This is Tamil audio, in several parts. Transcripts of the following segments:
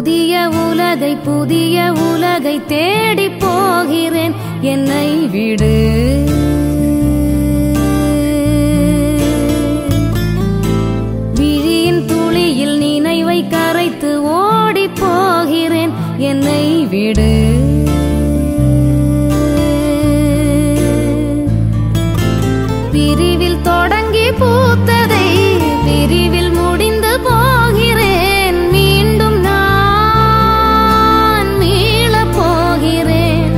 புதிய உலகை புதிய உலகை தேடி போகிறேன் என்னை விடு விழியின் துளியில் நினைவை கரைத்து ஓடி போகிறேன் என்னை விடு பிரிவில் தொடங்கி பூத்ததை பிரிவில் முடிந்து போகிறேன் மீண்டும் நான் மீளப் போகிறேன்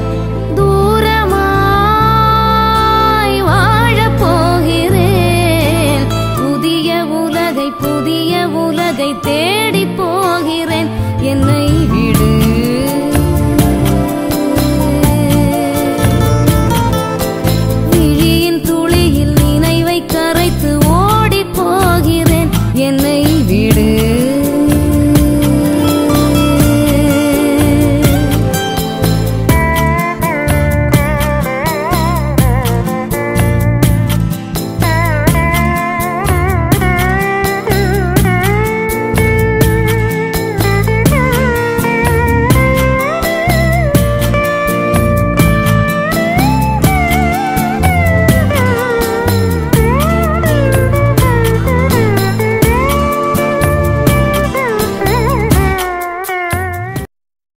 தூரமாய் வாழப் போகிறேன் புதிய உலகை புதிய உலகை தேடி போகிறேன் என்னை விடு விழியின் துளியில் நினைவை கரைத்து ஓடி போகிறேன் என்னை விடு